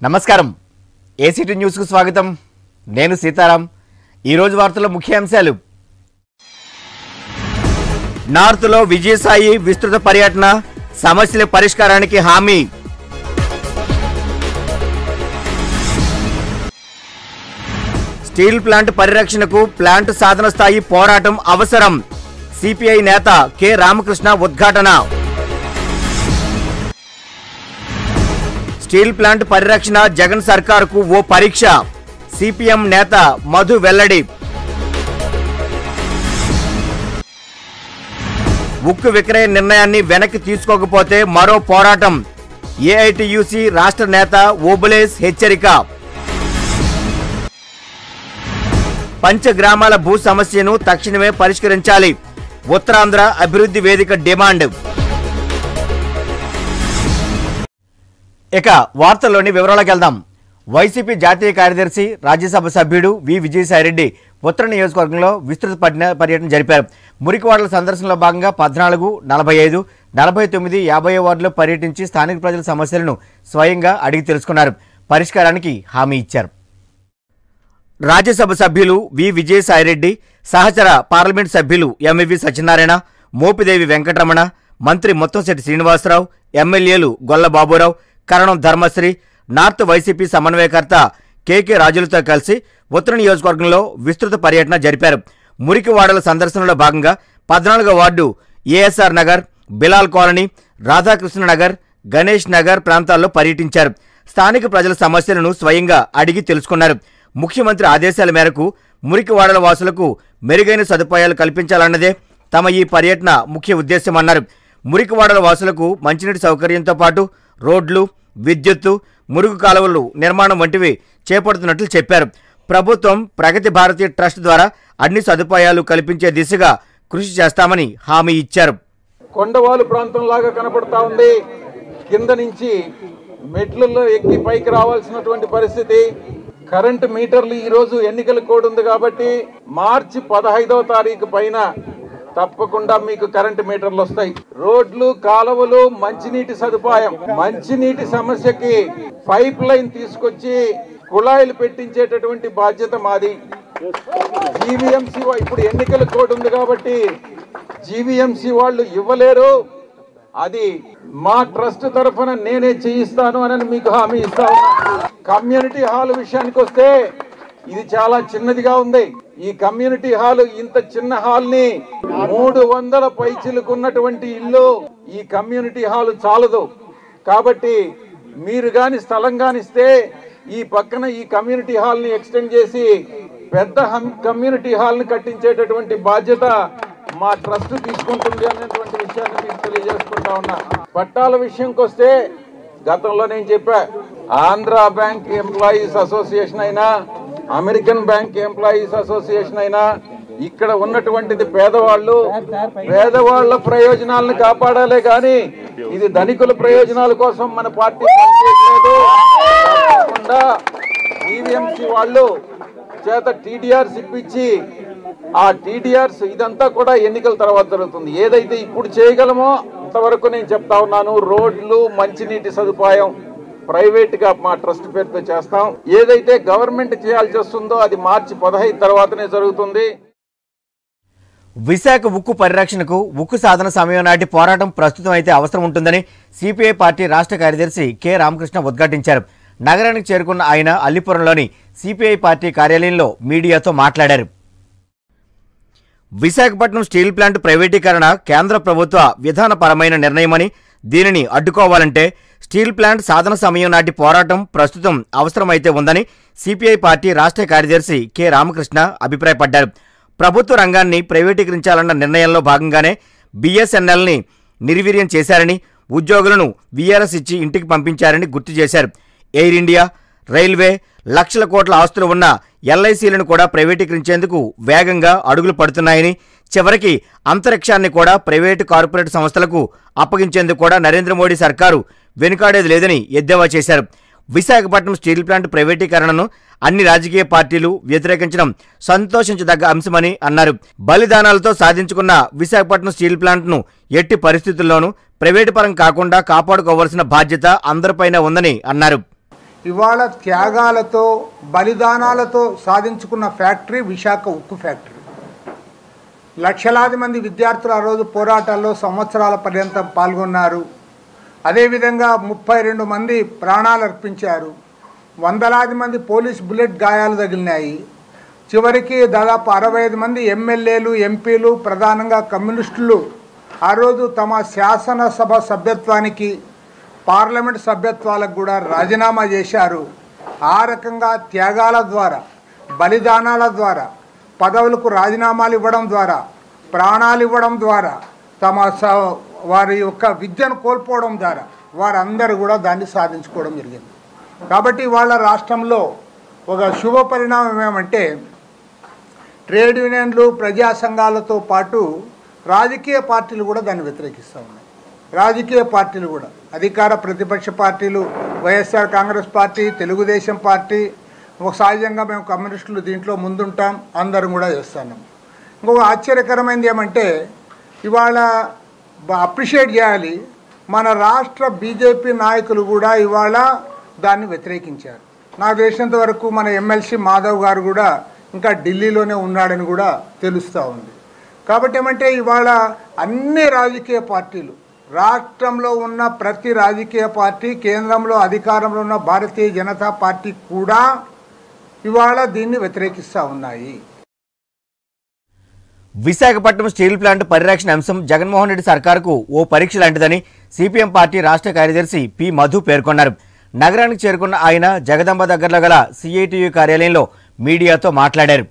నమస్కారం ఏసీటీ న్యూస్కు స్వాగతం నేను సీతారాం ఈరోజు వార్తల ముఖ్యాంశాలు నార్త్లో విజయసాయి విస్తృత పర్యటన సమస్యల పరిష్కారానికి హామీ స్టీల్ ప్లాంట్ పరిరక్షణకు ప్లాంట్ సాధన స్థాయి పోరాటం అవసరం సిపిఐ నేత కె రామకృష్ణ ఉద్ఘాటన స్టీల్ ప్లాంట్ పరిరక్షణ జగన్ సర్కారుకు ఓ పరీక్ష సిపిఎం నేత మధు వెల్లడి ఉక్కు విక్రయ నిర్ణయాన్ని వెనక్కి తీసుకోకపోతే మరో పోరాటం ఏఐటియుసి రాష్ట్ర నేత ఓబులేస్ హెచ్చరిక పంచగ్రామాల భూ సమస్యను తక్షణమే పరిష్కరించాలి ఉత్తరాంధ్ర అభివృద్ధి వేదిక డిమాండ్ ఇక వార్తల్లోని వివరాలకు వెళ్దాం వైసీపీ జాతీయ కార్యదర్శి రాజ్యసభ సభ్యుడు వి విజయసాయిరెడ్డి ఉత్తర నియోజకవర్గంలో విస్తృత పర్య- పర్యటన జరిపారు మురికివాడల సందర్శనలో భాగంగా పద్నాలుగు నలభై ఐదు నలభై తొమ్మిది యాభై వార్డులో పర్యటించి స్థానిక ప్రజల సమస్యలను స్వయంగా అడిగి తెలుసుకున్నారు పరిష్కారానికి హామీ ఇచ్చారు రాజ్యసభ సభ్యులు వి విజయసాయిరెడ్డి సహచర పార్లమెంట్ సభ్యులు ఎంవివి సత్యనారాయణ మోపిదేవి వెంకటరమణ మంత్రి ముత్తంశెట్టి శ్రీనివాసరావు ఎమ్మెల్యేలు గొల్ల బాబురావు కరణం ధర్మశ్రీ నార్త్ వైసీపీ సమన్వయకర్త కేకే రాజులతో కలిసి ఉత్తర నియోజకవర్గంలో విస్తృత పర్యటన జరిపారు మురికివాడల సందర్శనలో భాగంగా పద్నాలుగో ward ASR Nagar Bilal colony Radhakrishna Nagar Ganesh Nagar ప్రాంతాల్లో పర్యటించారు స్థానిక ప్రజల సమస్యలను స్వయంగా అడిగి తెలుసుకున్నారు ముఖ్యమంత్రి ఆదేశాల మేరకు మురికివాడల వాసులకు మెరుగైన సదుపాయాలు కల్పించాలన్నదే తమ ఈ పర్యటన ముఖ్య ఉద్దేశమన్నారు మురికివాడల వాసులకు మంచినీటి సౌకర్యంతో పాటు రోడ్లు విద్యుత్తు మురుగు కాలువలు నిర్మాణం వంటివి చేపడుతున్నట్లు చెప్పారు ప్రభుత్వం ప్రగతి భారతి ట్రస్ట్ ద్వారా అన్ని సదుపాయాలు కల్పించే దిశగా కృషి చేస్తామని హామీ ఇచ్చారు కొండవాలు ప్రాంతం లాగా కనపడతా ఉంది కింద నుంచి మెట్లలో ఎక్కి పైకి రావాల్సినటువంటి పరిస్థితి కరెంటు మీటర్లు ఈ రోజు ఎన్నికల కోడ్ ఉంది కాబట్టి మార్చి పదహైదవ తారీఖు పైన తప్పకుండా మీకు కరెంటు మీటర్లు వస్తాయి రోడ్లు కాలువలు మంచినీటి సదుపాయం మంచినీటి సమస్యకి పైప్ లైన్ తీసుకొచ్చి కుళాయిలు పెట్టించేటటువంటి బాధ్యత మాది జీవీఎంసీ ఇప్పుడు ఎన్నికల కోడ్ ఉంది కాబట్టి జీవీఎంసీ వాళ్ళు ఇవ్వలేరు అది మా ట్రస్ట్ తరఫున నేనే చేయిస్తాను అని మీకు హామీ ఇస్తా ఉన్నా కమ్యూనిటీ హాల్ విషయానికి వస్తే ఇది చాలా చిన్నదిగా ఉంది ఈ కమ్యూనిటీ హాల్ ఇంత చిన్న హాల్ ని మూడు వందల పైచిలుకున్నటువంటి ఇల్లు ఈ కమ్యూనిటీ హాల్ చాలదు కాబట్టి మీరు గాని స్థలం గానిస్తే ఈ పక్కన ఈ కమ్యూనిటీ హాల్ ని ఎక్స్టెండ్ చేసి పెద్ద హం- కమ్యూనిటీ హాల్ ని కట్టించేటటువంటి బాధ్యత మా ట్రస్ట్ తీసుకుంటుంది అనేటువంటి విషయాన్ని మీకు తెలియజేసుకుంటా ఉన్నా పట్టాల విషయంకి వస్తే గతంలో నేను చెప్పా ఆంధ్ర బ్యాంక్ ఎంప్లాయీస్ అసోసియేషన్ అయినా అమెరికన్ బ్యాంక్ ఎంప్లాయీస్ అసోసియేషన్ అయినా ఇక్కడ ఉన్నటువంటిది పేదవాళ్ళు పేదవాళ్ల ప్రయోజనాలను కాపాడాలే గాని ఇది ధనికుల ప్రయోజనాల కోసం మన పార్టీ పనిచేయట్లేదు తప్పకుండా ఈవీఎంసీ వాళ్ళు చేత టీడీఆర్స్ ఇప్పించి ఆ టీడీఆర్స్ ఇదంతా కూడా ఎన్నికల తర్వాత జరుగుతుంది ఏదైతే ఇప్పుడు చేయగలమో అంతవరకు నేను చెప్తా ఉన్నాను రోడ్లు మంచినీటి సదుపాయం ప్రైవేట్ గా మా ట్రస్ట్ పేరుతో చేస్తాం ఏదైతే గవర్నమెంట్ చేయాల్సి వస్తుందో అది మార్చి పదహైదు తర్వాతనే జరుగుతుంది విశాఖ ఉక్కు పరిరక్షణకు ఉక్కు సాధన సమయం నాటి పోరాటం ప్రస్తుతం అయితే అవసరం ఉంటుందని సిపిఐ పార్టీ రాష్ట్ర కార్యదర్శి కె రామకృష్ణ ఉద్ఘాటించారు నగరానికి చేరుకున్న ఆయన అల్లిపురంలోని సిపిఐ పార్టీ కార్యాలయంలో మీడియాతో మాట్లాడారు విశాఖపట్నం స్టీల్ ప్లాంట్ ప్రైవేటీకరణ కేంద్ర ప్రభుత్వ విధానపరమైన నిర్ణయమని దీనిని అడ్డుకోవాలంటే స్టీల్ ప్లాంట్ సాధన సమయం నాటి పోరాటం ప్రస్తుతం అవసరమైతే ఉందని సిపిఐ పార్టీ రాష్ట్ర కార్యదర్శి కె రామకృష్ణ అభిప్రాయపడ్డారు ప్రభుత్వ రంగాన్ని ప్రైవేటీకరించాలన్న నిర్ణయంలో భాగంగానే బిఎస్ఎన్ఎల్ని నిర్వీర్యం చేశారని ఉద్యోగులను వీఆర్ఎస్ ఇచ్చి ఇంటికి పంపించారని గుర్తు చేశారు ఎయిర్ ఇండియా రైల్వే లక్షల కోట్ల ఆస్తులు ఉన్న ఎల్ఐసీలను కూడా ప్రైవేటీకరించేందుకు వేగంగా అడుగులు పడుతున్నాయని చివరికి అంతరిక్షాన్ని కూడా ప్రైవేటు కార్పొరేట్ సంస్థలకు అప్పగించేందుకు కూడా నరేంద్ర మోడీ సర్కారు వెనుకాడేది లేదని ఎద్దేవా చేశారు విశాఖపట్నం స్టీల్ ప్లాంట్ ప్రైవేటీకరణను అన్ని రాజకీయ పార్టీలు వ్యతిరేకించడం సంతోషించదగ్గ అంశమని అన్నారు బలిదానాలతో సాధించుకున్న విశాఖపట్నం స్టీల్ ప్లాంట్ను ఎట్టి పరిస్థితుల్లోనూ ప్రైవేటు పరం కాకుండా కాపాడుకోవాల్సిన బాధ్యత అందరిపైన ఉందని అన్నారు ఇవాళ త్యాగాలతో బలిదానాలతో సాధించుకున్న ఫ్యాక్టరీ విశాఖ ఉక్కు ఫ్యాక్టరీ లక్షలాది మంది విద్యార్థులు ఆ రోజు పోరాటాల్లో సంవత్సరాల పర్యంతం పాల్గొన్నారు అదేవిధంగా ముప్పై రెండు మంది ప్రాణాలు అర్పించారు వందలాది మంది పోలీస్ బుల్లెట్ గాయాలు తగిలినాయి చివరికి దాదాపు అరవై ఐదు మంది ఎమ్మెల్యేలు ఎంపీలు ప్రధానంగా కమ్యూనిస్టులు ఆ రోజు తమ శాసనసభ సభ్యత్వానికి పార్లమెంట్ సభ్యత్వాలకు కూడా రాజీనామా చేశారు ఆ రకంగా త్యాగాల ద్వారా బలిదానాల ద్వారా పదవులకు రాజీనామాలు ఇవ్వడం ద్వారా ప్రాణాలు ఇవ్వడం ద్వారా తమ స వారి యొక్క విద్యను కోల్పోవడం ద్వారా వారందరూ కూడా దాన్ని సాధించుకోవడం జరిగింది కాబట్టి వాళ్ళ రాష్ట్రంలో ఒక శుభ పరిణామం ఏమంటే ట్రేడ్ యూనియన్లు ప్రజా సంఘాలతో పాటు రాజకీయ పార్టీలు కూడా దాన్ని వ్యతిరేకిస్తూ ఉన్నాయి రాజకీయ పార్టీలు కూడా అధికార ప్రతిపక్ష పార్టీలు YSR Congress party Telugu Desam party ఒక సహజంగా మేము కమ్యూనిస్టులు దీంట్లో ముందుంటాం అందరం కూడా చేస్తున్నాం ఇంకొక ఆశ్చర్యకరమైనది ఏమంటే ఇవాళ అప్రిషియేట్ చేయాలి మన రాష్ట్ర బీజేపీ నాయకులు కూడా ఇవాళ దాన్ని వ్యతిరేకించారు నాకు తెలిసినంత వరకు మన ఎమ్మెల్సీ మాధవ్ గారు కూడా ఇంకా ఢిల్లీలోనే ఉన్నాడని కూడా తెలుస్తూ ఉంది కాబట్టి ఏమంటే ఇవాళ అన్ని రాజకీయ పార్టీలు రాష్ట్రంలో ఉన్న ప్రతి రాజకీయ పార్టీ కేంద్రంలో అధికారంలో ఉన్న భారతీయ జనతా పార్టీ కూడా ఇవాళ దీన్ని వ్యతిరేకిస్తూ ఉన్నాయి విశాఖపట్నం స్టీల్ ప్లాంట్ పరిరక్షణ అంశం జగన్మోహన్ రెడ్డి సర్కారుకు ఓ పరీక్ష లాంటిదని సిపిఎం పార్టీ రాష్ట్ర కార్యదర్శి పి మధు పేర్కొన్నారు నగరానికి చేరుకున్న ఆయన జగదంబ దగ్గరలో గల సిఐటియు కార్యాలయంలో మీడియాతో మాట్లాడారు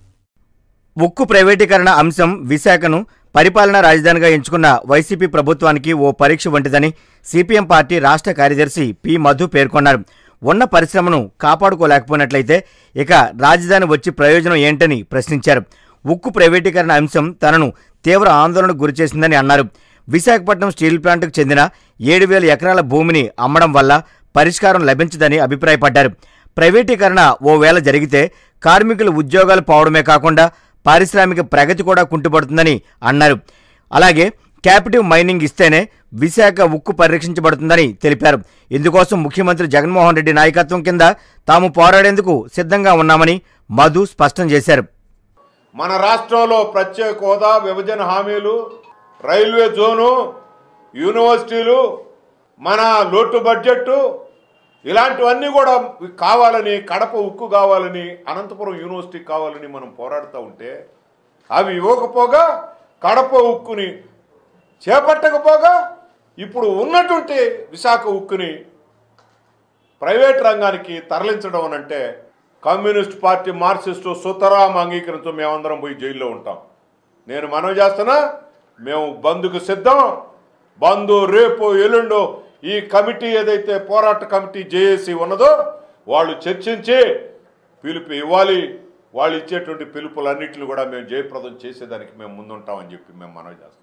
ఉక్కు ప్రైవేటీకరణ అంశం విశాఖను పరిపాలనా రాజధానిగా ఎంచుకున్న వైసీపీ ప్రభుత్వానికి ఓ పరీక్ష వంటిదని సిపిఎం పార్టీ రాష్ట్ర కార్యదర్శి పి మధు పేర్కొన్నారు ఉన్న పరిశ్రమను కాపాడుకోలేకపోయినట్లయితే ఇక రాజధాని వచ్చి ప్రయోజనం ఏంటని ప్రశ్నించారు ఉక్కు ప్రైవేటీకరణ అంశం తనను తీవ్ర ఆందోళనకు గురిచేసిందని అన్నారు విశాఖపట్నం స్టీల్ ప్లాంట్కు చెందిన ఏడు వేల ఎకరాల భూమిని అమ్మడం వల్ల పరిష్కారం లభించదని అభిప్రాయపడ్డారు ప్రైవేటీకరణ ఓ వేళ జరిగితే కార్మికులు ఉద్యోగాలు పోవడమే కాకుండా పారిశ్రామిక ప్రగతి కూడా కుంటుపడుతుందని అన్నారు అలాగే క్యాపిటివ్ మైనింగ్ ఇస్తేనే విశాఖ ఉక్కు పరిరక్షించబడుతుందని తెలిపారు ఇందుకోసం ముఖ్యమంత్రి జగన్మోహన్ రెడ్డి నాయకత్వం కింద తాము పోరాడేందుకు సిద్ధంగా ఉన్నామని మధు స్పష్టం చేశారు మన రాష్ట్రంలో ప్రత్యేక హోదా విభజన హామీలు రైల్వే జోను యూనివర్సిటీలు మన లోటు బడ్జెట్ ఇలాంటివన్నీ కూడా కావాలని కడప ఉక్కు కావాలని అనంతపురం యూనివర్సిటీ కావాలని మనం పోరాడుతూ ఉంటే అవి ఇవ్వకపోగా కడప ఉక్కుని చేపట్టకపోగా ఇప్పుడు ఉన్నటువంటి విశాఖ ఉక్కుని ప్రైవేట్ రంగానికి తరలించడం అని అంటే కమ్యూనిస్ట్ పార్టీ మార్క్సిస్టు సుతరాం అంగీకరించు మేమందరం పోయి జైల్లో ఉంటాం నేను మనవి చేస్తున్నా మేము బంద్కు సిద్ధం బంధు రేపు ఎల్లుండో ఈ కమిటీ ఏదైతే పోరాట కమిటీ జేఏసీ ఉన్నదో వాళ్ళు చర్చించి పిలుపు ఇవ్వాలి వాళ్ళు ఇచ్చేటువంటి పిలుపులన్నింటిని కూడా మేము జయప్రదం చేసేదానికి మేము ముందుంటామని చెప్పి మేము మనవి చేస్తాం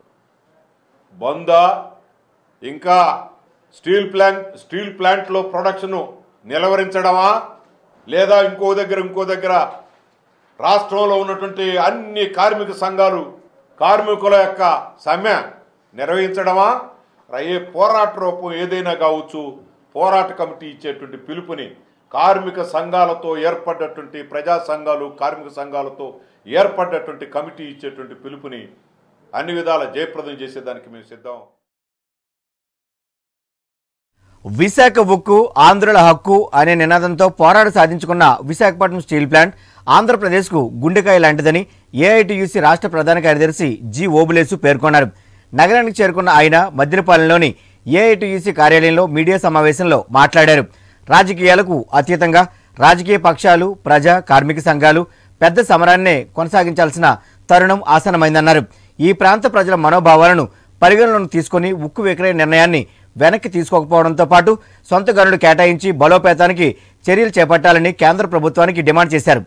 బందా ఇంకా స్టీల్ ప్లాంట్ స్టీల్ ప్లాంట్లో ప్రొడక్షను నిలవరించడమా లేదా ఇంకో దగ్గర ఇంకో దగ్గర రాష్ట్రంలో ఉన్నటువంటి అన్ని కార్మిక సంఘాలు కార్మికుల యొక్క సమ్మె నిర్వహించడమా ఏ పోరాట రూపం ఏదైనా కావచ్చు పోరాట కమిటీ ఇచ్చేటువంటి పిలుపుని కార్మిక సంఘాలతో ఏర్పడ్డటువంటి ప్రజా సంఘాలు కార్మిక సంఘాలతో ఏర్పడ్డటువంటి కమిటీ ఇచ్చేటువంటి పిలుపుని అన్ని విధాల జయప్రదం చేసేదానికి మేము సిద్ధం విశాఖ ఉక్కు ఆంధ్రుల హక్కు అనే నినాదంతో పోరాట సాధించుకున్న విశాఖపట్నం స్టీల్ ప్లాంట్ ఆంధ్రప్రదేశ్కు గుండెకాయ లాంటిదని ఏఐటియుసి రాష్ట్ర ప్రధాన కార్యదర్శి జి ఓబులేసు పేర్కొన్నారు నగరానికి చేరుకున్న ఆయన మద్దినపాలెంలోని ఏఐటియుసి కార్యాలయంలో మీడియా సమావేశంలో మాట్లాడారు రాజకీయాలకు అతీతంగా రాజకీయ పక్షాలు ప్రజా కార్మిక సంఘాలు పెద్ద సమరాన్నే కొనసాగించాల్సిన తరుణం ఆసనమైందన్నారు ఈ ప్రాంత ప్రజల మనోభావాలను పరిగణలోకి తీసుకొని ఉక్కు విక్రయ నిర్ణయాన్ని వెనక్కి తీసుకోకపోవడంతో పాటు సొంత గనులు కేటాయించి బలోపేతానికి చర్యలు చేపట్టాలని కేంద్ర ప్రభుత్వానికి డిమాండ్ చేశారు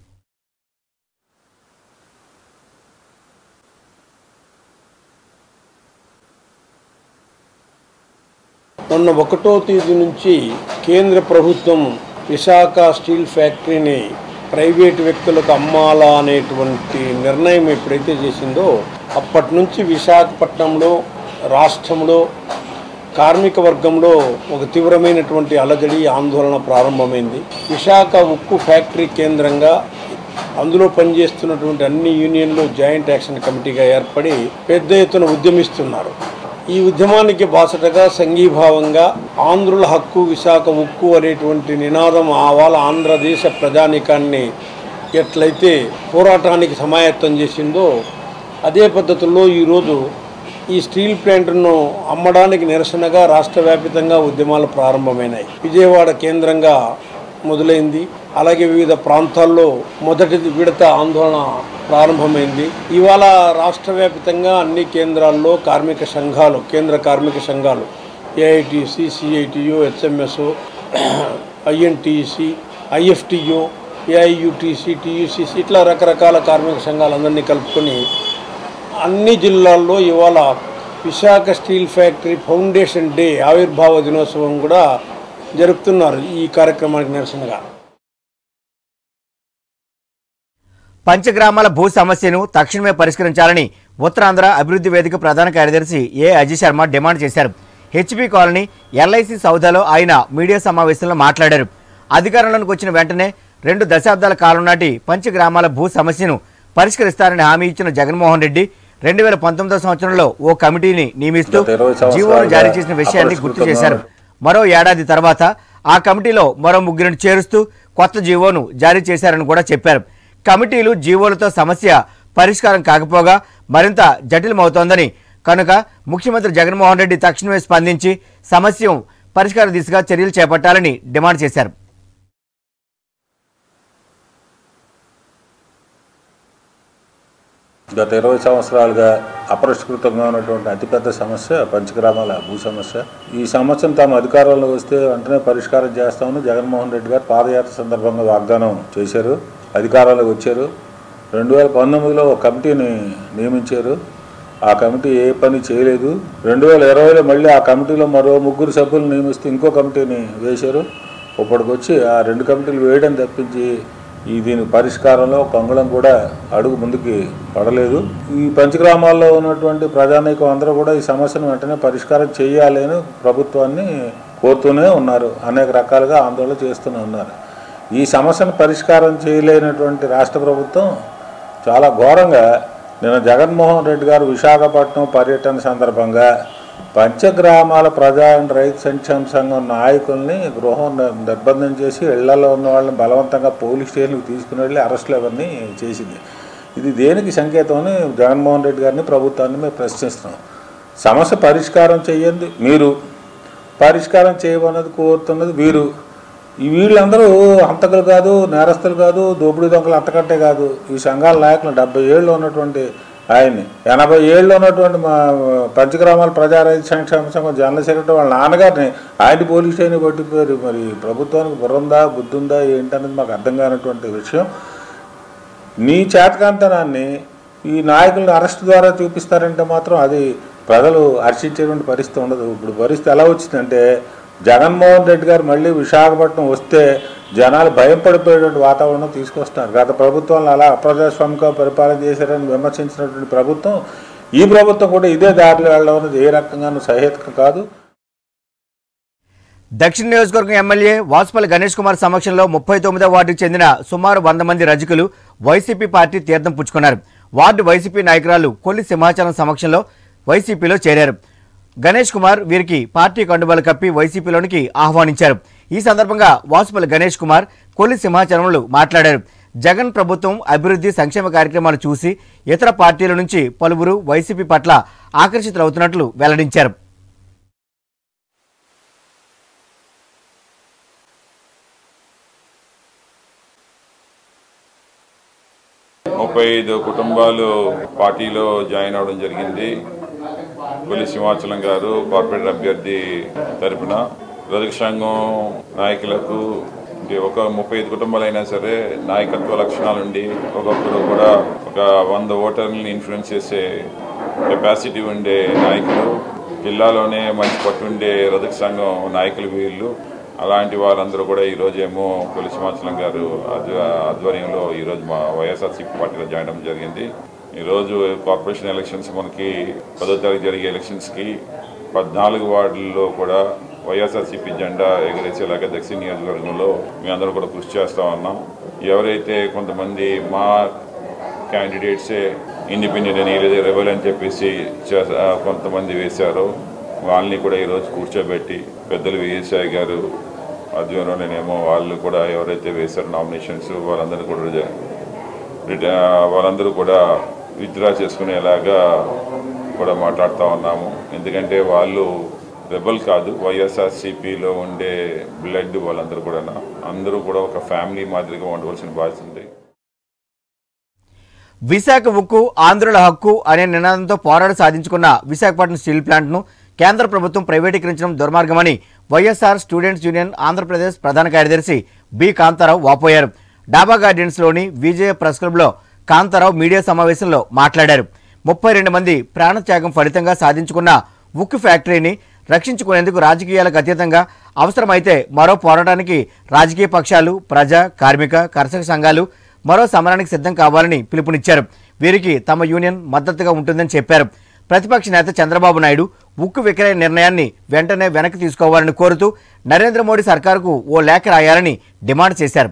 మొన్న ఒకటో తేదీ నుంచి కేంద్ర ప్రభుత్వం విశాఖ స్టీల్ ఫ్యాక్టరీని ప్రైవేట్ వ్యక్తులకు అమ్మాలా అనేటువంటి నిర్ణయం ఎప్పుడైతే చేసిందో అప్పటి నుంచి విశాఖపట్నంలో రాష్ట్రంలో కార్మిక వర్గంలో ఒక తీవ్రమైనటువంటి అలజడి ఆందోళన ప్రారంభమైంది విశాఖ ఉక్కు ఫ్యాక్టరీ కేంద్రంగా అందులో పనిచేస్తున్నటువంటి అన్ని యూనియన్లు జాయింట్ యాక్షన్ కమిటీగా ఏర్పడి పెద్ద ఎత్తున ఉద్యమిస్తున్నారు ఈ ఉద్యమానికి బాసటగా సంఘీభావంగా ఆంధ్రుల హక్కు విశాఖ ఉక్కు అనేటువంటి నినాదం ఆ వాళ్ళ ఆంధ్రదేశ ప్రజానికాన్ని ఎట్లయితే పోరాటానికి సమాయత్తం చేసిందో అదే పద్ధతుల్లో ఈరోజు ఈ స్టీల్ ప్లాంట్ను అమ్మడానికి నిరసనగా రాష్ట్ర వ్యాప్తంగా ఉద్యమాలు ప్రారంభమైనాయి విజయవాడ కేంద్రంగా మొదలైంది అలాగే వివిధ ప్రాంతాల్లో మొదటి విడత ఆందోళన ప్రారంభమైంది ఇవాళ రాష్ట్ర వ్యాప్తంగా అన్ని కేంద్రాల్లో కార్మిక సంఘాలు కేంద్ర కార్మిక సంఘాలు AITC CITU HMS INTC IFTU AIUTC TUCC ఇట్లా రకరకాల కార్మిక సంఘాలందరినీ కలుపుకొని అన్ని జిల్లాల్లో ఇవాళ Visakha steel factory foundation day ఆవిర్భావ దినోత్సవం కూడా జరుపుతున్నారు ఈ కార్యక్రమానికి నిరసనగా పంచగ్రామాల భూ సమస్యను తక్షణమే పరిష్కరించాలని ఉత్తరాంధ్ర అభివృద్ధి వేదిక ప్రధాన కార్యదర్శి ఏ అజయ్ శర్మ డిమాండ్ చేశారు హెచ్పి కాలనీ ఎల్ఐసి సౌదాలో ఆయన మీడియా సమావేశంలో మాట్లాడారు అధికారంలోకి వచ్చిన వెంటనే రెండు దశాబ్దాల కాలం నాటి పంచగ్రామాల భూ సమస్యను పరిష్కరిస్తారని హామీ ఇచ్చిన జగన్మోహన్ రెడ్డి రెండు వేల పంతొమ్మిదో సంవత్సరంలో ఓ కమిటీని నియమిస్తూ గత ఇరవై సంవత్సరాలుగా జీవోను జారీ చేసిన విషయాన్ని గుర్తు చేశారు మరో ఏడాది తర్వాత ఆ కమిటీలో మరో ముగ్గురిని చేరుస్తూ కొత్త జీవోను జారీ చేశారని కూడా చెప్పారు కమిటీలు జీవోలతో సమస్య పరిష్కారం కాకపోగా మరింత జటిలమవుతోందని కనుక ముఖ్యమంత్రి జగన్మోహన్ రెడ్డి తక్షణమే స్పందించి సమస్య పరిష్కార దిశగా చర్యలు చేపట్టాలని డిమాండ్ చేశారు గత ఇరవై సంవత్సరాలుగా అపరిష్కృతంగా ఉన్నటువంటి అతిపెద్ద సమస్య పంచగ్రామాల భూ సమస్య ఈ సమస్యను తాము అధికారంలో వస్తే వెంటనే పరిష్కారం చేస్తామని జగన్మోహన్ రెడ్డి గారు పాదయాత్ర సందర్భంగా వాగ్దానం చేశారు అధికారంలోకి వచ్చారు రెండు వేల పంతొమ్మిదిలో ఒక కమిటీని నియమించారు ఆ కమిటీ ఏ పని చేయలేదు రెండు వేల ఇరవైలో మళ్ళీ ఆ కమిటీలో మరో ముగ్గురు సభ్యులు నియమిస్తూ ఇంకో కమిటీని వేశారు ఇప్పటికొచ్చి ఆ రెండు కమిటీలు వేయడం తప్పించి ఈ దీని పరిష్కారంలో ఒక అంగుళం కూడా అడుగు ముందుకి పడలేదు ఈ పంచగ్రామాల్లో ఉన్నటువంటి ప్రజానీకం అందరూ కూడా ఈ సమస్యను వెంటనే పరిష్కారం చేయాలి అని ప్రభుత్వాన్ని కోరుతూనే ఉన్నారు అనేక రకాలుగా ఆందోళన చేస్తూనే ఉన్నారు ఈ సమస్యను పరిష్కారం చేయలేనటువంటి రాష్ట్ర ప్రభుత్వం చాలా ఘోరంగా నిన్న జగన్మోహన్ రెడ్డి గారు విశాఖపట్నం పర్యటన సందర్భంగా పంచగ్రామాల ప్రజా అండ్ రైతు సంక్షేమ సంఘం నాయకుల్ని గృహం నిర్- నిర్బంధం చేసి ఇళ్లలో ఉన్న వాళ్ళని బలవంతంగా పోలీస్ స్టేషన్కి తీసుకుని వెళ్ళి అరెస్టులు అవన్నీ చేసింది ఇది దేనికి సంకేతం అని జగన్మోహన్ రెడ్డి గారిని ప్రభుత్వాన్ని మేము ప్రశ్నిస్తున్నాం సమస్య పరిష్కారం చేయండి మీరు పరిష్కారం చేయమన్నది కోరుతున్నది వీరు ఈ వీళ్ళందరూ హంతకులు కాదు నేరస్తులు కాదు దోపిడీ దొంగలు అంతకంటే కాదు ఈ సంఘాల నాయకులు డెబ్బై ఏళ్ళు ఉన్నటువంటి ఆయన్ని ఎనభై ఏళ్ళు ఉన్నటువంటి మా పంచగ్రామాల ప్రజారైతు సంక్షేమ సంఘం జనరల్ సెక్రటరీ వాళ్ళ నాన్నగారిని ఆయన పోలీస్ స్టేషన్ పట్టిపోయారు మరి ప్రభుత్వానికి బుర్రందా బుద్ధుందా ఏంటనేది మాకు అర్థం కానటువంటి విషయం నీ చేతకాంతనాన్ని ఈ నాయకులను అరెస్ట్ ద్వారా చూపిస్తారంటే మాత్రం అది ప్రజలు హర్షించేటువంటి పరిస్థితి ఉండదు ఇప్పుడు పరిస్థితి ఎలా వచ్చిందంటే జగన్మోహన్ రెడ్డి గారు మళ్ళీ విశాఖపట్నం వస్తే జనాలు భయం పడిపోయేటువంటి వాతావరణం తీసుకొస్తున్నారు గత ప్రభుత్వాలను అలా అప్రజాస్వామిక పరిపాలన చేశారని విమర్శించినటువంటి ప్రభుత్వం ఈ ప్రభుత్వం కూడా ఇదే దారిలో వెళ్ళడం అనేది ఏ రకంగానూ సహేతుక కాదు దక్షిణ నియోజకవర్గం ఎమ్మెల్యే వాసుపల్లి గణేష్ కుమార్ సమక్షంలో ముప్పై తొమ్మిదో వార్డుకు చెందిన సుమారు వంద మంది రజకులు వైసీపీ పార్టీ తీర్థం పుచ్చుకున్నారు వార్డు వైసీపీ నాయకురాలు కొల్లి సింహాచలం సమక్షంలో వైసీపీలో చేరారు గణేష్ కుమార్ వీరికి పార్టీ కండువాలు కప్పి వైసీపీలోనికి ఆహ్వానించారు ఈ సందర్భంగా వాసుపల్లి గణేష్ కుమార్ కొల్లి సింహాచలంలో మాట్లాడారు జగన్ ప్రభుత్వం అభివృద్ధి సంక్షేమ కార్యక్రమాలు చూసి ఇతర పార్టీల నుంచి పలువురు వైసీపీ పట్ల ఆకర్షితులవుతున్నట్లు వెల్లడించారు ముప్పై ఐదు కుటుంబాలు పార్టీలో జాయిన్ అవడం జరిగింది కొలి సింహాచలం గారు కార్పొరేటర్ అభ్యర్థి తరపున రజక సంఘం నాయకులకు అంటే ఒక ముప్పై ఐదు కుటుంబాలు అయినా సరే నాయకత్వ లక్షణాలుండి ఒక్కొక్కరు కూడా ఒక వంద ఓటర్లని ఇన్ఫ్లుయెన్స్ చేసే కెపాసిటీ ఉండే నాయకులు జిల్లాలోనే మంచి పట్టుండే రజక సంఘం నాయకులు వీళ్ళు అలాంటి వారందరూ కూడా ఈ రోజేమో కొలి సింహాచలం గారు ఆధ్వ- ఆధ్వర్యంలో ఈరోజు మా వైఎస్ఆర్సీపీ పార్టీలో జాయిన్ అవ్వడం జరిగింది ఈరోజు కార్పొరేషన్ ఎలక్షన్స్ మనకి పదో తారీఖు జరిగే ఎలక్షన్స్కి పద్నాలుగు వార్డుల్లో కూడా వైఎస్ఆర్సీపీ జెండా ఎగరేసేలాగా దక్షిణ నియోజకవర్గంలో మేమందరూ కూడా కృషి చేస్తా ఉన్నాం ఎవరైతే కొంతమంది మా క్యాండిడేట్సే ఇండిపెండెంట్ అని లేదా రెబల్ అని చెప్పేసి చేస- ఆ, కొంతమంది వేశారో వాళ్ళని కూడా ఈరోజు కూర్చోబెట్టి పెద్దలు విజయసాయి గారు ఆధ్వర్యంలోనేమో వాళ్ళు కూడా ఎవరైతే వేశారో నామినేషన్స్ వాళ్ళందరూ కూడా రిజ- రిట- వాళ్ళందరూ కూడా విత్డ్రా చేసుకునేలాగా కూడా మాట్లాడుతూ ఉన్నాము ఎందుకంటే వాళ్ళు రెబల్ కాదు వైఎస్ఆర్సీపీలో ఉండే బ్లడ్ వాళ్ళందరూ కూడా అందరూ కూడా ఒక ఫ్యామిలీ మాదిరిగా ఉండవలసిన బాధ్యత ఉంది విశాఖ ఉక్కు ఆంధ్రుల హక్కు అనే నినాదంతో పోరాడి సాధించుకున్న విశాఖపట్నం స్టీల్ ప్లాంట్ను కేంద్ర ప్రభుత్వం ప్రైవేటీకరించడం దుర్మార్గమని వైఎస్ఆర్ స్టూడెంట్స్ యూనియన్ ఆంధ్రప్రదేశ్ ప్రధాన కార్యదర్శి బి కాంతారావు వాపోయారు డాబా గార్డెన్స్లోని విజయ ప్రెస్ క్లబ్లో కాంతారావు మీడియా సమావేశంలో మాట్లాడారు ముప్పై రెండు మంది ప్రాణత్యాగం ఫలితంగా సాధించుకున్న ఉక్కు ఫ్యాక్టరీని రక్షించుకునేందుకు రాజకీయాలకు అతీతంగా అవసరమైతే మరో పోరాటానికి రాజకీయ పక్షాలు ప్రజా కార్మిక కర్షక సంఘాలు మరో సమరానికి సిద్ధం కావాలని పిలుపునిచ్చారు వీరికి తమ యూనియన్ మద్దతుగా ఉంటుందని చెప్పారు ప్రతిపక్ష నేత చంద్రబాబు నాయుడు ఉక్కు విక్రయ నిర్ణయాన్ని వెంటనే వెనక్కి తీసుకోవాలని కోరుతూ నరేంద్ర మోడీ సర్కారుకు ఓ లేఖ రాయాలని డిమాండ్ చేశారు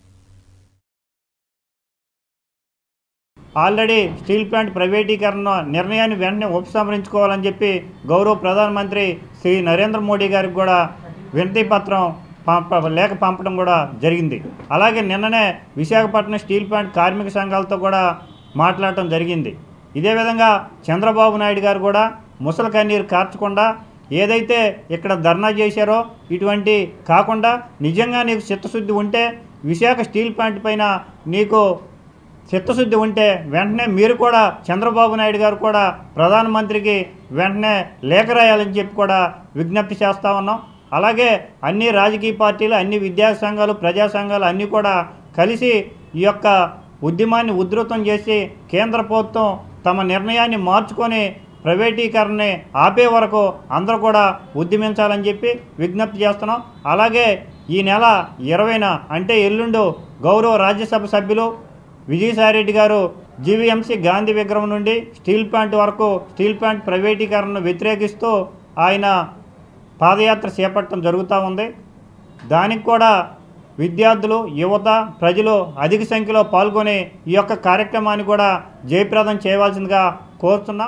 ఆల్రెడీ స్టీల్ ప్లాంట్ ప్రైవేటీకరణ నిర్ణయాన్ని వెంటనే ఉపసంహరించుకోవాలని చెప్పి గౌరవ ప్రధానమంత్రి శ్రీ నరేంద్ర మోడీ గారికి కూడా వినతి పత్రం పంప లేఖ పంపడం కూడా జరిగింది అలాగే నిన్ననే విశాఖపట్నం స్టీల్ ప్లాంట్ కార్మిక సంఘాలతో కూడా మాట్లాడటం జరిగింది ఇదే విధంగా చంద్రబాబు నాయుడు గారు కూడా ముసలి కన్నీరు కార్చకుండా ఏదైతే ఇక్కడ ధర్నా చేశారో ఇటువంటి కాకుండా నిజంగా నీకు చిత్తశుద్ధి ఉంటే విశాఖ స్టీల్ ప్లాంట్ పైన నీకు చిత్తశుద్ధి ఉంటే వెంటనే మీరు కూడా చంద్రబాబు నాయుడు గారు కూడా ప్రధానమంత్రికి వెంటనే లేఖ రాయాలని చెప్పి కూడా విజ్ఞప్తి చేస్తా ఉన్నాం అలాగే అన్ని రాజకీయ పార్టీలు అన్ని విద్యా సంఘాలు ప్రజా సంఘాలు అన్నీ కూడా కలిసి ఈ యొక్క ఉద్యమాన్ని ఉధృతం చేసి కేంద్ర ప్రభుత్వం తమ నిర్ణయాన్ని మార్చుకొని ప్రైవేటీకరణని ఆపే వరకు అందరూ కూడా ఉద్యమించాలని చెప్పి విజ్ఞప్తి చేస్తున్నాం అలాగే ఈ నెల ఇరవైన అంటే ఎల్లుండు గౌరవ రాజ్యసభ సభ్యులు విజయసాయిరెడ్డి గారు జీవీఎంసీ గాంధీ విగ్రహం నుండి స్టీల్ ప్లాంట్ వరకు స్టీల్ ప్లాంట్ ప్రైవేటీకరణను వ్యతిరేకిస్తూ ఆయన పాదయాత్ర చేపట్టడం జరుగుతూ ఉంది దానికి కూడా విద్యార్థులు యువత ప్రజలు అధిక సంఖ్యలో పాల్గొని ఈ యొక్క కార్యక్రమాన్ని కూడా జయప్రదం చేయవలసిందిగా కోరుతున్నాం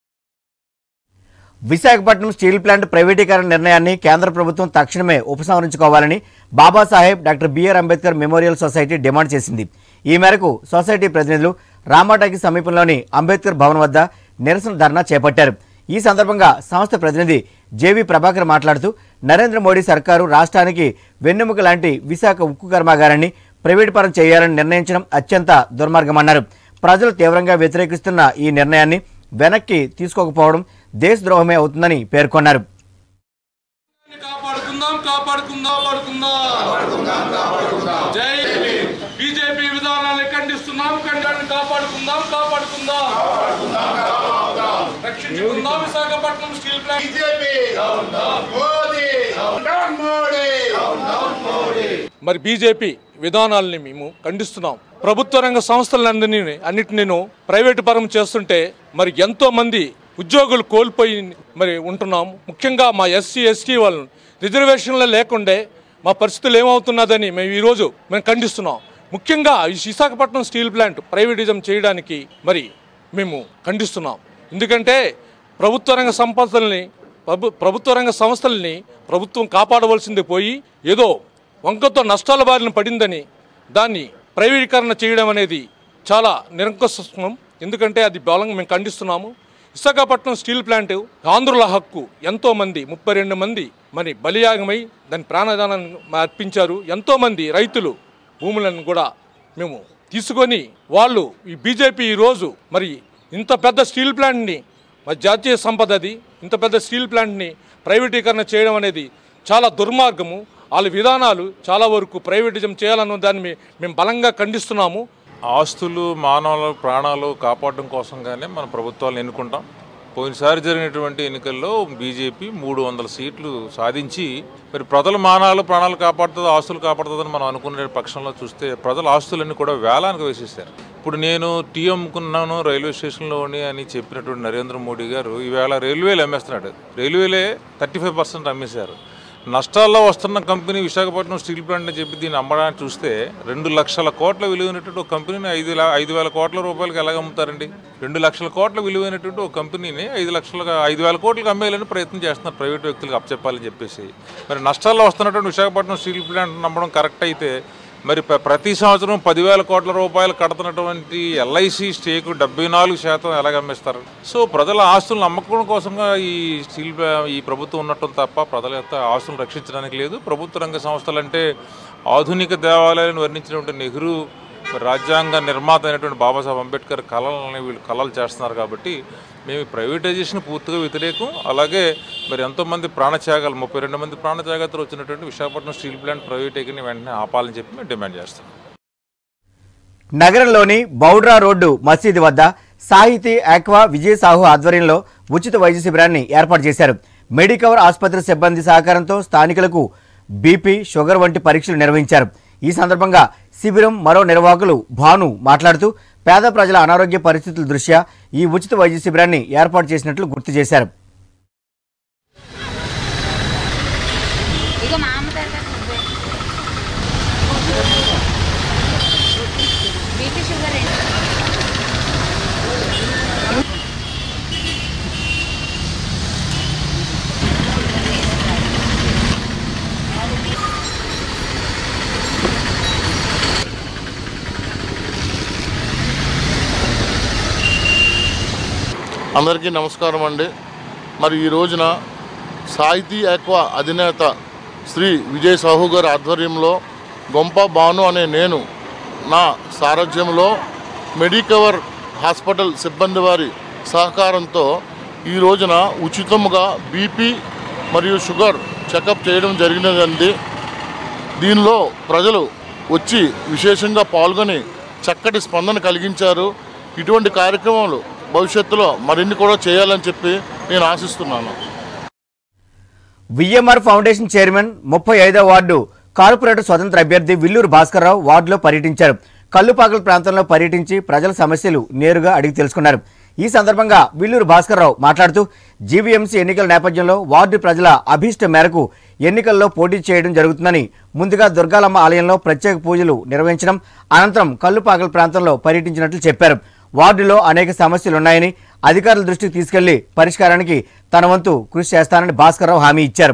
విశాఖపట్నం స్టీల్ ప్లాంట్ ప్రైవేటీకరణ నిర్ణయాన్ని కేంద్ర ప్రభుత్వం తక్షణమే ఉపసంహరించుకోవాలని Babasaheb doctor BR Ambedkar memorial society demand చేసింది ఈ మేరకు సొసైటీ ప్రతినిధులు రామాటాకి సమీపంలోని అంబేద్కర్ భవన్ వద్ద నిరసన ధర్నా చేపట్టారు ఈ సందర్భంగా సంస్థ ప్రతినిధి జేవి ప్రభాకర్ మాట్లాడుతూ నరేంద్ర మోడీ సర్కారు రాష్ట్రానికి వెన్నెముక లాంటి విశాఖ ఉక్కు కర్మాగారాన్ని ప్రైవేటు పరం చేయాలని నిర్ణయించడం అత్యంత దుర్మార్గమన్నారు ప్రజలు తీవ్రంగా వ్యతిరేకిస్తున్న ఈ నిర్ణయాన్ని వెనక్కి తీసుకోకపోవడం దేశద్రోహమే అవుతుందని పేర్కొన్నారు కాపాడుకుందాం కాపాడుకుందాం కాపాడుకుందాం జై బీజేపీ విధానాన్ని ఖండిస్తున్నాం ఖండాన్ని కాపాడుకుందాం కాపాడుకుందాం రక్షించుకుందాం విశాఖపట్నం స్టీల్ ప్లాంట్ మరి బీజేపీ విధానాలని మేము ఖండిస్తున్నాం ప్రభుత్వ రంగ సంస్థలన్నింటినీ అన్నిటిని ప్రైవేటు పరం చేస్తుంటే మరి ఎంతో మంది ఉద్యోగులు కోల్పోయి మరి ఉంటున్నాం ముఖ్యంగా మా ఎస్సీ ఎస్టీ వాళ్ళని రిజర్వేషన్లు లేకుండే మా పరిస్థితులు ఏమవుతున్నదని మేము ఈరోజు మేము ఖండిస్తున్నాం ముఖ్యంగా ఈ విశాఖపట్నం స్టీల్ ప్లాంట్ ప్రైవేటిజం చేయడానికి మరి మేము ఖండిస్తున్నాం ఎందుకంటే ప్రభుత్వ రంగ సంపదల్ని ప్రభు ప్రభుత్వ రంగ సంస్థల్ని ప్రభుత్వం కాపాడవలసింది పోయి ఏదో వంకతో నష్టాల బారిన పడిందని దాన్ని ప్రైవేటీకరణ చేయడం అనేది చాలా నిరంకుశం ఎందుకంటే అది బలంగా మేము ఖండిస్తున్నాము విశాఖపట్నం స్టీల్ ప్లాంట్ ఆంధ్రుల హక్కు ఎంతో మంది ముప్పై రెండు మంది మరి బలియాగమై దాని ప్రాణదానాన్ని అర్పించారు ఎంతో మంది రైతులు భూములను కూడా మేము తీసుకొని వాళ్ళు ఈ బీజేపీ ఈరోజు మరి ఇంత పెద్ద స్టీల్ ప్లాంట్ని మరి జాతీయ సంపద అది ఇంత పెద్ద స్టీల్ ప్లాంట్ని ప్రైవేటీకరణ చేయడం అనేది చాలా దుర్మార్గము వాళ్ళ విధానాలు చాలా వరకు ప్రైవేటిజం చేయాలన్న దాన్ని మే- మేము బలంగా ఖండిస్తున్నాము ఆస్తులు మానవుల ప్రాణాలు కాపాడడం కోసంగానే మన ప్రభుత్వాలు ఎన్నుకుంటాం పోయినసారి జరిగినటువంటి ఎన్నికల్లో బీజేపీ మూడు వందల సీట్లు సాధించి మరి ప్రజల మానాలు ప్రాణాలు కాపాడుతుంది ఆస్తులు కాపాడుతుందని మనం అనుకునే పక్షంలో చూస్తే ప్రజల ఆస్తులన్నీ కూడా వేలానికి వేసేసారు ఇప్పుడు నేను టీ అమ్ముకున్నాను రైల్వే స్టేషన్లోని అని చెప్పినటువంటి నరేంద్ర మోడీ గారు ఈవేళ రైల్వేలు అమ్మేస్తున్నాడు రైల్వేలే థర్టీ ఫైవ్ పర్సెంట్ అమ్మేశారు నష్టాల్లో వస్తున్న కంపెనీ విశాఖపట్నం స్టీల్ ప్లాంట్ అని చెప్పి దీన్ని అమ్మడానికి చూస్తే రెండు లక్షల కోట్ల విలువైనటువంటి ఒక కంపెనీని ఐదు లా- ఐదు వేల కోట్ల రూపాయలకి ఎలాగ అమ్ముతారండి రెండు లక్షల కోట్ల విలువైనటువంటి ఒక కంపెనీని ఐదు లక్షలుగా ఐదు వేల కోట్లకు అమ్మేయాలని ప్రయత్నం చేస్తున్నారు ప్రైవేట్ వ్యక్తులకు అప్పచెప్పాలని చెప్పేసి మరి నష్టాల్లో వస్తున్నటువంటి విశాఖపట్నం స్టీల్ ప్లాంట్ నమ్మడం కరెక్ట్ అయితే మరి ప్ర- ప్రతి సంవత్సరం పదివేల కోట్ల రూపాయలు కడుతున్నటువంటి ఎల్ఐసి స్టేక్ డెబ్బై నాలుగు శాతం ఎలాగ అమ్మేస్తారు సో ప్రజల ఆస్తులను అమ్మకం కోసంగా ఈ స్టీల్ ప్లా- ఈ ప్రభుత్వం ఉండటం తప్ప ప్రజల యొక్క ఆస్తులను రక్షించడానికి లేదు ప్రభుత్వ రంగ సంస్థలు అంటే ఆధునిక దేవాలయాలను వర్ణించినటువంటి నెహ్రూ మరి రాజ్యాంగ నిర్మాత అయినటువంటి బాబాసాహెబ్ అంబేద్కర్ కళలని వీళ్ళు కళలు చేస్తున్నారు కాబట్టి మేము ప్రైవేటైజేషన్ పూర్తిగా వ్యతిరేకం అలాగే మరి ఎంతోమంది ప్రాణత్యాగాలు ముప్పై రెండు మంది ప్రాణత్యాగాలతో వచ్చినటువంటి విశాఖపట్నం స్టీల్ ప్లాంట్ ప్రైవేటీకరణ వెంటనే ఆపాలని చెప్పి మేము డిమాండ్ చేస్తాం నగరంలోని బౌడ్రా రోడ్డు మసీదు వద్ద సాహితీ ఆక్వా విజయ్ సాహు ఆధ్వర్యంలో ఉచిత వైద్య శిబిరాన్ని ఏర్పాటు చేశారు మెడికవర్ ఆసుపత్రి సిబ్బంది సహకారంతో స్థానికులకు బీపీ షుగర్ వంటి పరీక్షలు నిర్వహించారు ఈ సందర్భంగా శిబిరం మరో నిర్వాహకులు భాను మాట్లాడుతూ పేద ప్రజల అనారోగ్య పరిస్థితుల దృష్ట్యా ఈ ఉచిత వైద్య శిబిరాన్ని ఏర్పాటు చేసినట్లు గుర్తు చేశారు ఇక మా అమ్మ తర్వాత నువ్వే బీపీ షుగర్ ఏంటి అందరికీ నమస్కారం అండి మరి ఈ రోజున సాహితీ ఆక్వా అధినేత శ్రీ విజయ్ సాహు గారి ఆధ్వర్యంలో గొంప భాను అనే నేను నా సారథ్యంలో మెడికవర్ హాస్పిటల్ సిబ్బంది వారి సహకారంతో ఈ రోజున ఉచితముగా బీపీ మరియు షుగర్ చెకప్ చేయడం జరిగినదండి దీనిలో ప్రజలు వచ్చి విశేషంగా పాల్గొని చక్కటి స్పందన కలిగించారు ఇటువంటి కార్యక్రమాలు భవిష్యత్తులో మరిన్ని కూడా చేయాలని చెప్పి నేను ఆశిస్తున్నాను విఎంఆర్ ఫౌండేషన్ చైర్మన్ ముప్పై ఐదో వార్డు కార్పొరేటర్ స్వతంత్ర అభ్యర్థి విల్లూరు భాస్కర్రావు వార్డులో పర్యటించారు కల్లుపాకల ప్రాంతంలో పర్యటించి ప్రజల సమస్యలు నేరుగా అడిగి తెలుసుకున్నారు ఈ సందర్భంగా విల్లూరు భాస్కర్రావు మాట్లాడుతూ జీవీఎంసీ ఎన్నికల నేపథ్యంలో వార్డు ప్రజల అభీష్ట మేరకు ఎన్నికల్లో పోటీ చేయడం జరుగుతుందని ముందుగా దుర్గాలమ్మ ఆలయంలో ప్రత్యేక పూజలు నిర్వహించడం అనంతరం కల్లుపాకల ప్రాంతంలో పర్యటించినట్లు చెప్పారు వార్డులో అనేక సమస్యలున్నాయని అధికారుల దృష్టికి తీసుకెళ్లి పరిష్కారానికి తన వంతు కృషి చేస్తానని భాస్కర్రావు హామీ ఇచ్చారు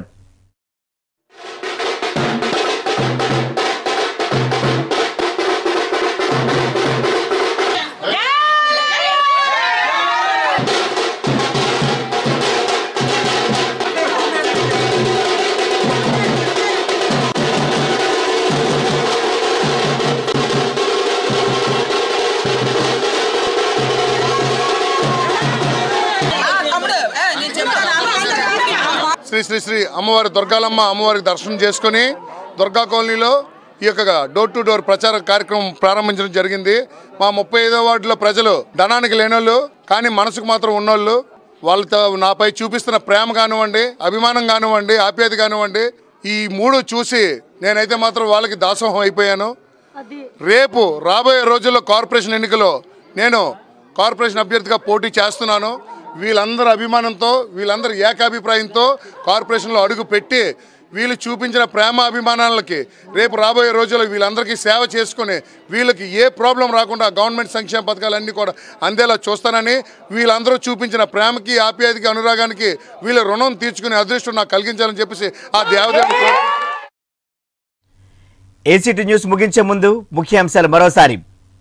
శ్రీ శ్రీ శ్రీ అమ్మవారి దుర్గాలమ్మ అమ్మవారికి దర్శనం చేసుకొని దుర్గా కాలనీలో ఈ యొక్క డోర్ టు డోర్ ప్రచార కార్యక్రమం ప్రారంభించడం జరిగింది మా ముప్పై ఐదో వార్డులో ప్రజలు ధనానికి లేనోళ్ళు కానీ మనసుకు మాత్రం ఉన్నోళ్ళు వాళ్ళతో నాపై చూపిస్తున్న ప్రేమ కానివ్వండి అభిమానం కానివ్వండి ఆప్యాయత కానివ్వండి ఈ మూడు చూసి నేనైతే మాత్రం వాళ్ళకి దాసోహం అయిపోయాను రేపు రాబోయే రోజుల్లో కార్పొరేషన్ ఎన్నికలో నేను కార్పొరేషన్ అభ్యర్థిగా పోటీ చేస్తున్నాను వీళ్ళందరి అభిమానంతో వీళ్ళందరి ఏకాభిప్రాయంతో కార్పొరేషన్లో అడుగు పెట్టి వీళ్ళు చూపించిన ప్రేమ అభిమానాలకి రేపు రాబోయే రోజుల్లో వీళ్ళందరికీ సేవ చేసుకొని వీళ్ళకి ఏ ప్రాబ్లం రాకుండా గవర్నమెంట్ సంక్షేమ పథకాలన్నీ కూడా అందేలా చూస్తానని వీళ్ళందరూ చూపించిన ప్రేమకి ఆప్యాయతకి అనురాగానికి వీళ్ళ రుణం తీర్చుకునే అదృష్టం నాకు కలిగించాలని చెప్పేసి ఆ దేవదేవుని కోరుకుంటున్నాను. ఏసీటీ న్యూస్ ముగించే ముందు ముఖ్యాంశాలు మరోసారి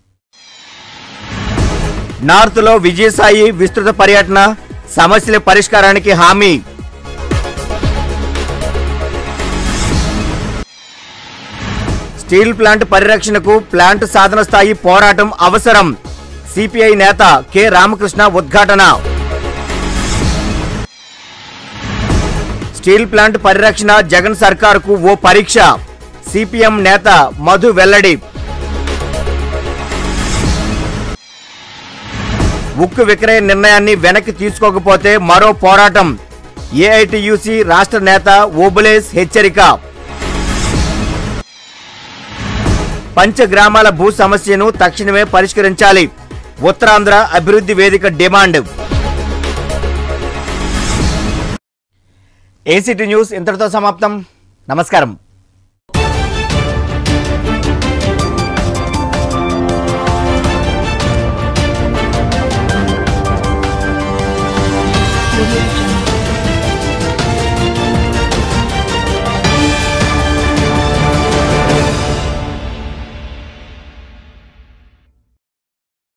నార్త్లో విజయసాయి విస్తృత పర్యటన సమస్యల పరిష్కారానికి హామీ స్టీల్ ప్లాంట్ పరిరక్షణకు ప్లాంట్ సాధన స్థాయి పోరాటం అవసరం సిపిఐ నేత కె రామకృష్ణ ఉద్ఘాటన స్టీల్ ప్లాంట్ పరిరక్షణ జగన్ సర్కారుకు ఓ పరీక్ష సిపిఎం నేత మధు వెల్లడి ఉక్కు విక్రయ నిర్ణయాన్ని వెనక్కి తీసుకోకపోతే మరో పోరాటం ఏఐటియుసి రాష్ట్ర నేత ఓబులేస్ హెచ్చరిక పంచగ్రామాల భూ సమస్యను తక్షణమే పరిష్కరించాలి ఉత్తరాంధ్ర అభివృద్ధి వేదిక డిమాండ్ ఏసీటీ న్యూస్ ఇంతటితో సమాప్తం నమస్కారం